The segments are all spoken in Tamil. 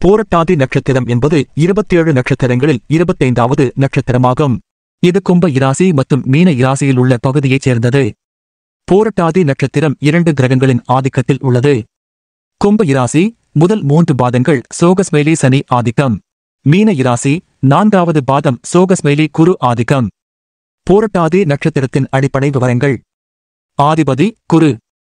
பூரட்டாதி நட்சத்திரம் என்பது இருபத்தேழு நட்சத்திரங்களில் இருபத்தைந்தாவது நட்சத்திரமாகும் இது கும்ப இராசி மற்றும் மீன இராசியில் உள்ள பகுதியைச் சேர்ந்தது பூரட்டாதி நட்சத்திரம் இரண்டு கிரகங்களின் ஆதிக்கத்தில் உள்ளது கும்ப இராசி முதல் மூன்று பாதங்கள் சோகஸ்மேலி சனி ஆதிக்கம் மீன இராசி நான்காவது பாதம் சோகஸ்மேலி குரு ஆதிக்கம் பூரட்டாதி நட்சத்திரத்தின் அடிப்படை விவரங்கள் ஆதிபதி குரு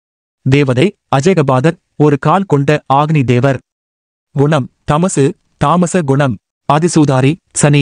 தேவதை அஜயகபாதர் ஒரு கால் கொண்ட ஆக்னி தேவர் குணம் தமசு தாமச குணம் அதிசூதாரி சனி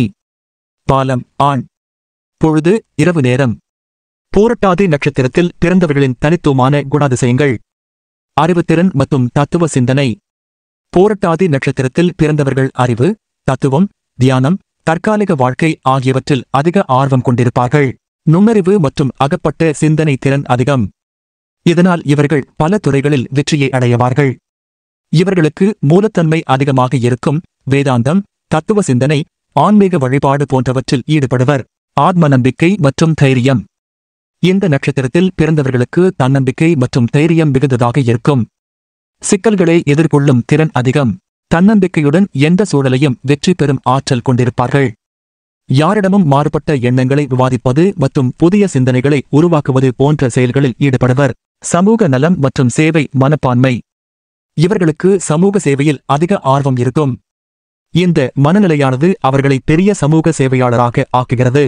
பாலம் ஆண் பொழுது இரவு நேரம் பூரட்டாதி நட்சத்திரத்தில் பிறந்தவர்களின் தனித்துவமான குணாதிசயங்கள் அறிவுத்திறன் மற்றும் தத்துவ சிந்தனை பூரட்டாதி நட்சத்திரத்தில் பிறந்தவர்கள் அறிவு தத்துவம் தியானம் தற்காலிக வாழ்க்கை ஆகியவற்றில் அதிக ஆர்வம் கொண்டிருப்பார்கள் நுண்ணறிவு மற்றும் அகப்பட்ட சிந்தனை திறன் அதிகம் இதனால் இவர்கள் பல துறைகளில் வெற்றியை அடையவார்கள் இவர்களுக்கு மூலத்தன்மை அதிகமாக இருக்கும் வேதாந்தம் தத்துவ சிந்தனை ஆன்மீக வழிபாடு போன்றவற்றில் ஈடுபடுவர் ஆத்ம நம்பிக்கை மற்றும் தைரியம் இந்த நட்சத்திரத்தில் பிறந்தவர்களுக்கு தன்னம்பிக்கை மற்றும் தைரியம் மிகுந்ததாக இருக்கும் சிக்கல்களை எதிர்கொள்ளும் திறன் அதிகம் தன்னம்பிக்கையுடன் எந்த சூழலையும் வெற்றி பெறும் ஆற்றல் கொண்டிருப்பார்கள் யாரிடமும் மாறுபட்ட எண்ணங்களை விவாதிப்பது மற்றும் புதிய சிந்தனைகளை உருவாக்குவது போன்ற செயல்களில் ஈடுபடுவர் சமூக நலம் மற்றும் சேவை மனப்பான்மை இவர்களுக்கு சமூக சேவையில் அதிக ஆர்வம் இருக்கும் இந்த மனநிலையானது அவர்களை பெரிய சமூக சேவையாளராக ஆக்குகிறது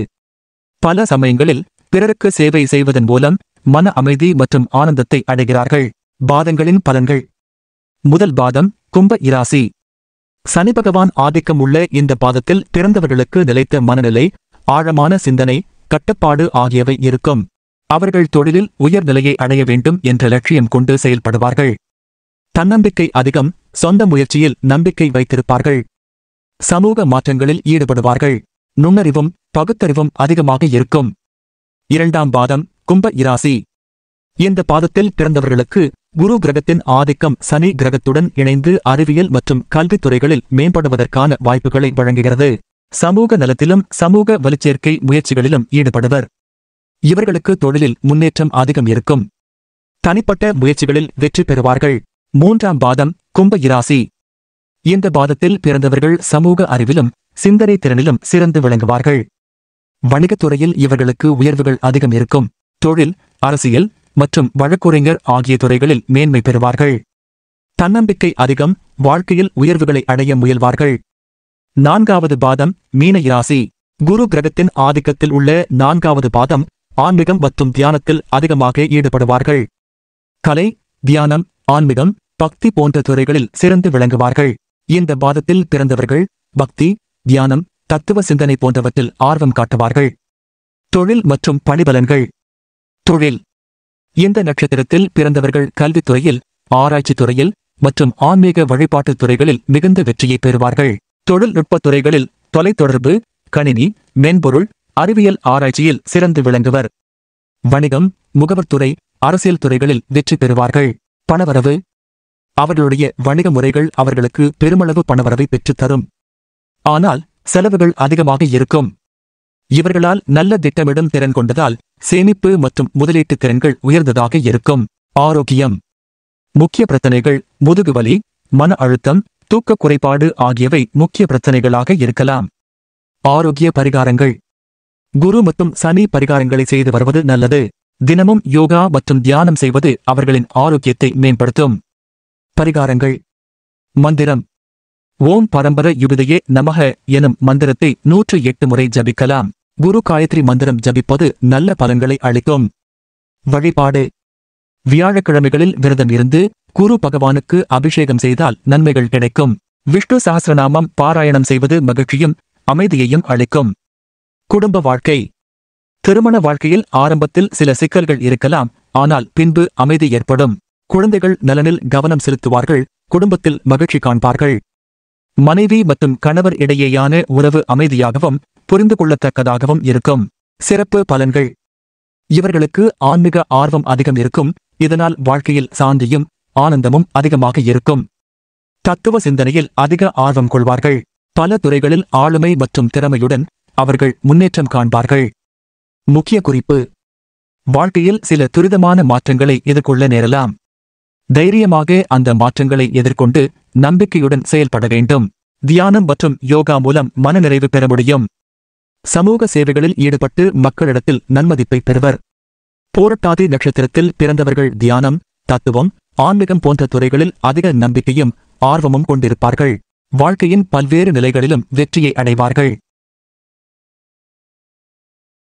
பல சமயங்களில் பிறருக்கு சேவை செய்வதன் மூலம் மன அமைதி மற்றும் ஆனந்தத்தை அடைகிறார்கள் பாதங்களின் பலன்கள் முதல் பாதம் கும்ப இராசி சனி பகவான் ஆதிக்கம் உள்ள இந்த பாதத்தில் பிறந்தவர்களுக்கு நிலைத்த மனநிலை ஆழமான சிந்தனை கட்டுப்பாடு ஆகியவை இருக்கும் அவர்கள் தொழிலில் உயர்நிலையை அடைய வேண்டும் என்ற லட்சியம் கொண்டு செயல்படுவார்கள் தன்னம்பிக்கை அதிகம் சொந்த முயற்சியில் நம்பிக்கை வைத்திருப்பார்கள் சமூக மாற்றங்களில் ஈடுபடுவார்கள் நுண்ணறிவும் பகுத்தறிவும் அதிகமாக இருக்கும் இரண்டாம் பாதம் கும்ப இராசி இந்த பாதத்தில் பிறந்தவர்களுக்கு குரு கிரகத்தின் ஆதிக்கம் சனி கிரகத்துடன் இணைந்து அறிவியல் மற்றும் கல்வித் துறைகளில் மேம்படுவதற்கான வாய்ப்புகளை வழங்குகிறது சமூக நலத்திலும் சமூக வலுச்சேர்க்கை முயற்சிகளிலும் ஈடுபடுவர் இவர்களுக்கு தொழிலில் முன்னேற்றம் அதிகம் இருக்கும் தனிப்பட்ட முயற்சிகளில் வெற்றி பெறுவார்கள் மூன்றாம் பாதம் கும்ப இராசி இந்த பாதத்தில் பிறந்தவர்கள் சமூக அறிவிலும் சிந்தனை திறனிலும் சிறந்து விளங்குவார்கள் வணிகத் துறையில் இவர்களுக்கு உயர்வுகள் அதிகம் இருக்கும் தொழில் அரசியல் மற்றும் வழக்குரைஞர் ஆகிய துறைகளில் மேன்மை பெறுவார்கள் தன்னம்பிக்கை அதிகம் வாழ்க்கையில் உயர்வுகளை அடைய முயல்வார்கள் நான்காவது பாதம் மீன இராசி குரு கிரகத்தின் ஆதிக்கத்தில் உள்ள நான்காவது பாதம் ஆன்மீகம் மற்றும் தியானத்தில் அதிகமாக ஈடுபடுவார்கள் கலை தியானம் ஆன்மீகம் பக்தி போன்ற துறைகளில் சிறந்து விளங்குவார்கள் இந்த பாதத்தில் பிறந்தவர்கள் பக்தி தியானம் தத்துவ சிந்தனை போன்றவற்றில் ஆர்வம் காட்டுவார்கள் தொழில் மற்றும் பணிபலன்கள் தொழில் இந்த நட்சத்திரத்தில் பிறந்தவர்கள் கல்வித்துறையில் ஆராய்ச்சித் துறையில் மற்றும் ஆன்மீக வழிபாட்டுத் துறைகளில் மிகுந்த வெற்றியை பெறுவார்கள் தொழில்நுட்பத் துறைகளில் தொலைத்தொடர்பு கணினி மென்பொருள் அறிவியல் ஆராய்ச்சியில் சிறந்து விளங்குவர் வணிகம் முகவர்துறை அரசியல் துறைகளில் வெற்றி பெறுவார்கள் பணவரவு அவர்களுடைய வணிக முறைகள் அவர்களுக்கு பெருமளவு பணவரவை பெற்றுத் தரும் ஆனால் செலவுகள் அதிகமாக இருக்கும் இவர்களால் நல்ல திட்டமிடும் திறன் கொண்டதால் சேமிப்பு மற்றும் முதலீட்டு திறன்கள் உயர்ந்ததாக இருக்கும் ஆரோக்கியம் முக்கிய பிரச்சனைகள் முதுகுவலி மன அழுத்தம் தூக்க குறைபாடு ஆகியவை முக்கிய பிரச்சனைகளாக இருக்கலாம் ஆரோக்கிய பரிகாரங்கள் குரு மற்றும் சனி பரிகாரங்களை செய்து வருவது நல்லது தினமும் யோகா மற்றும் தியானம் செய்வது அவர்களின் ஆரோக்கியத்தை மேம்படுத்தும் பரிகாரங்கள் மந்திரம் ஓம் பரம்பர யுபிதையே நமக எனும் மந்திரத்தை நூற்று எட்டு முறை ஜபிக்கலாம் குரு காயத்ரி மந்திரம் ஜபிப்பது நல்ல பலன்களை அளிக்கும் வழிபாடு வியாழக்கிழமைகளில் விரதம் இருந்து குரு பகவானுக்கு அபிஷேகம் செய்தால் நன்மைகள் கிடைக்கும் விஷ்ணு சஹஸ்ரநாமம் பாராயணம் செய்வது மகிழ்ச்சியும் அமைதியையும் அளிக்கும் குடும்ப வாழ்க்கை திருமண வாழ்க்கையில் ஆரம்பத்தில் சில சிக்கல்கள் இருக்கலாம் ஆனால் பின்பு அமைதி ஏற்படும் குழந்தைகள் நலனில் கவனம் செலுத்துவார்கள் குடும்பத்தில் மகிழ்ச்சி காண்பார்கள் மனைவி மற்றும் கணவர் இடையேயான உறவு அமைதியாகவும் புரிந்து கொள்ளத்தக்கதாகவும் இருக்கும் சிறப்பு பலன்கள் இவர்களுக்கு ஆன்மீக ஆர்வம் அதிகம் இருக்கும் இதனால் வாழ்க்கையில் சாந்தியும் ஆனந்தமும் அதிகமாக இருக்கும் தத்துவ சிந்தனையில் அதிக ஆர்வம் கொள்வார்கள் பல துறைகளில் ஆளுமை மற்றும் திறமையுடன் அவர்கள் முன்னேற்றம் காண்பார்கள் முக்கிய குறிப்பு வாழ்க்கையில் சில துரிதமான மாற்றங்களை எதிர்கொள்ள நேரலாம் தைரியமாக அந்த மாற்றங்களை எதிர்கொண்டு நம்பிக்கையுடன் செயல்பட வேண்டும் தியானம் மற்றும் யோகா மூலம் மனநிறைவு பெற முடியும் சமூக சேவைகளில் ஈடுபட்டு மக்களிடத்தில் நன்மதிப்பை பெறுவர் போரட்டாதி நட்சத்திரத்தில் பிறந்தவர்கள் தியானம் தத்துவம் ஆன்மீகம் போன்ற துறைகளில் அதிக நம்பிக்கையும் ஆர்வமும் கொண்டிருப்பார்கள் வாழ்க்கையின் பல்வேறு நிலைகளிலும் வெற்றியை அடைவார்கள்